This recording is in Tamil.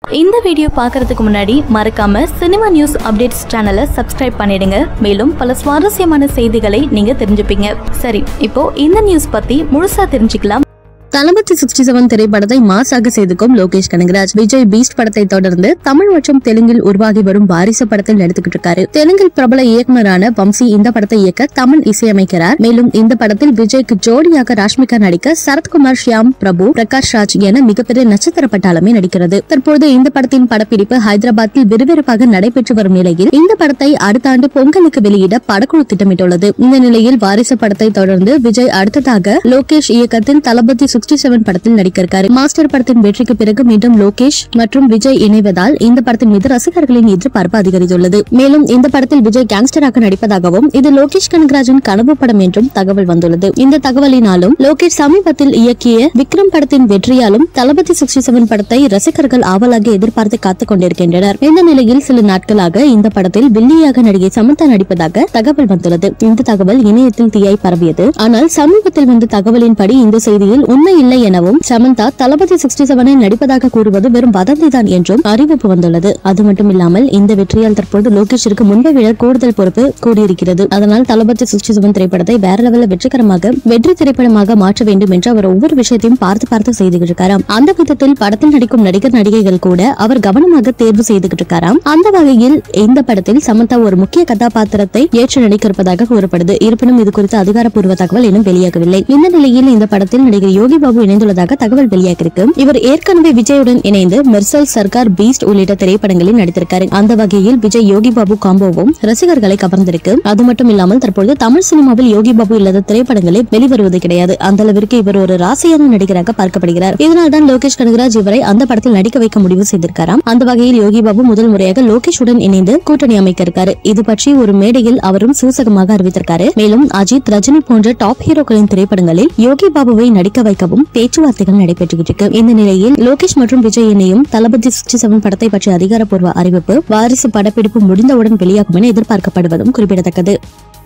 இந்த வீடியோ பார்க்கறதுக்கு முன்னாடி மறக்காம சினிமா நியூஸ் அப்டேட்ஸ் சேனலை சப்ஸ்கிரைப் பண்ணிடுங்க மேலும் பல சுவாரஸ்யமான செய்திகளை நீங்க தெரிஞ்சுப்பீங்க சரி இப்போ இந்த நியூஸ் பத்தி முழுசா தெரிஞ்சுக்கலாம் தளபதி சிக்ஸ்டி செவன் திரைப்படத்தை மாசாக செய்துக்கும் லோகேஷ் கனகராஜ் விஜய் பீஸ்ட் படத்தை தொடர்ந்து தமிழ் மற்றும் தெலுங்கில் உருவாகி வரும் வாரிசு படத்தில் நடித்துக்கிட்டு இருக்காரு தெலுங்கில் பிரபல இயக்குனரான வம்சி இந்த படத்தை இயக்க தமிழ் இசையமைக்கிறார் மேலும் இந்த படத்தில் விஜய்க்கு ஜோடியாக ராஷ்மிகா நடிக்க சரத்குமார் ஷியாம் பிரபு பிரகாஷ் ராஜ் என மிகப்பெரிய நட்சத்திர பட்டாளமே நடிக்கிறது தற்போது இந்த படத்தின் படப்பிடிப்பு ஹைதராபாத்தில் விறுவிறுப்பாக நடைபெற்று வரும் நிலையில் இந்த படத்தை அடுத்த ஆண்டு பொங்கலுக்கு வெளியிட படக்குழு திட்டமிட்டுள்ளது இந்த நிலையில் வாரிசு படத்தை தொடர்ந்து விஜய் அடுத்ததாக லோகேஷ் இயக்கத்தில் தளபதி சிக்ஸ்டி செவன் படத்தில் நடிக்க இருக்காரு மாஸ்டர் படத்தின் வெற்றிக்கு பிறகு மீண்டும் லோகேஷ் மற்றும் விஜய் இணைவதால் இந்த படத்தின் மீது ரசிகர்களின் எதிர்பார்ப்பு அதிகரித்துள்ளது மேலும் இந்த படத்தில் விஜய் கேங்ஸ்டராக நடிப்பதாகவும் இது லோகேஷ் கனகராஜின் கனவு படம் என்றும் தகவல் வந்துள்ளது இந்த தகவலினாலும் லோகேஷ் சமீபத்தில் இயக்கிய விக்ரம் படத்தின் வெற்றியாலும் தளபதி சிக்ஸ்டி செவன் படத்தை ரசிகர்கள் ஆவலாக எதிர்பார்த்து காத்துக் கொண்டிருக்கின்றனர் இந்த நிலையில் சில நாட்களாக இந்த படத்தில் வில்லியாக நடிகை சமந்தா நடிப்பதாக தகவல் வந்துள்ளது இந்த தகவல் இணையத்தில் தீயாய் பரவியது ஆனால் சமீபத்தில் வந்த தகவலின்படி இந்த செய்தியில் உண்மை இல்லை எனவும் சமந்தா தளபதி சிக்ஸ்டி செவனில் நடிப்பதாக கூறுவது வெறும் வதந்திதான் என்றும் அறிவிப்பு வந்துள்ளது அது மட்டும் இல்லாமல் இந்த வெற்றியால் தற்போது லோகேஷிற்கு முன்பை விட கூடுதல் பொறுப்பு கூடியிருக்கிறது அதனால் தளபதி சிக்ஸ்டி செவன் திரைப்படத்தை வேற லெவலில் வெற்றிகரமாக வெற்றி திரைப்படமாக மாற்ற வேண்டும் என்று அவர் ஒவ்வொரு விஷயத்தையும் பார்த்து பார்த்து செய்துகிட்டு இருக்காராம் அந்த விதத்தில் படத்தில் நடிக்கும் நடிகர் நடிகைகள் கூட அவர் கவனமாக தேர்வு செய்துகிட்டு இருக்காராம் அந்த வகையில் இந்த படத்தில் சமந்தா ஒரு முக்கிய கதாபாத்திரத்தை ஏற்று நடிக்க இருப்பதாக கூறப்படுது இருப்பினும் இது குறித்து அதிகாரப்பூர்வ தகவல் இன்னும் வெளியாகவில்லை இந்த நிலையில் இந்த படத்தில் நடிகர் யோகி பாபு இணைந்துள்ளதாக தகவல் வெளியாகிருக்கு இவர் ஏற்கனவே விஜயுடன் இணைந்து மெர்சல் சர்க்கார் பீஸ்ட் உள்ளிட்ட திரைப்படங்களில் நடித்திருக்காரு அந்த வகையில் விஜய் யோகி பாபு காம்போவும் ரசிகர்களை கவர்ந்திருக்கு அது மட்டும் இல்லாமல் தற்பொழுது தமிழ் சினிமாவில் யோகி பாபு இல்லாத திரைப்படங்களே வெளிவருவது கிடையாது அந்த அளவிற்கு இவர் ஒரு ராசியான நடிகராக பார்க்கப்படுகிறார் இதனால் தான் லோகேஷ் கனகராஜ் இவரை அந்த படத்தில் நடிக்க வைக்க முடிவு செய்திருக்காராம் அந்த வகையில் யோகி பாபு முதல் முறையாக லோகேஷுடன் இணைந்து கூட்டணி அமைக்க இருக்காரு இது பற்றி ஒரு மேடையில் அவரும் சூசகமாக அறிவித்திருக்காரு மேலும் அஜித் ரஜினி போன்ற டாப் ஹீரோக்களின் திரைப்படங்களில் யோகி பாபுவை நடிக்க வைக்கவும் பேச்சுவார்த்தைகள் நடைபெற்றுகிட்டு இருக்கு இந்த நிலையில் லோகேஷ் மற்றும் விஜய் இணையும் தளபதி சிக்ஸ்டி செவன் படத்தை பற்றிய அதிகாரப்பூர்வ அறிவிப்பு வாரிசு படப்பிடிப்பு முடிந்தவுடன் வெளியாகும் என எதிர்பார்க்கப்படுவதும் குறிப்பிடத்தக்கது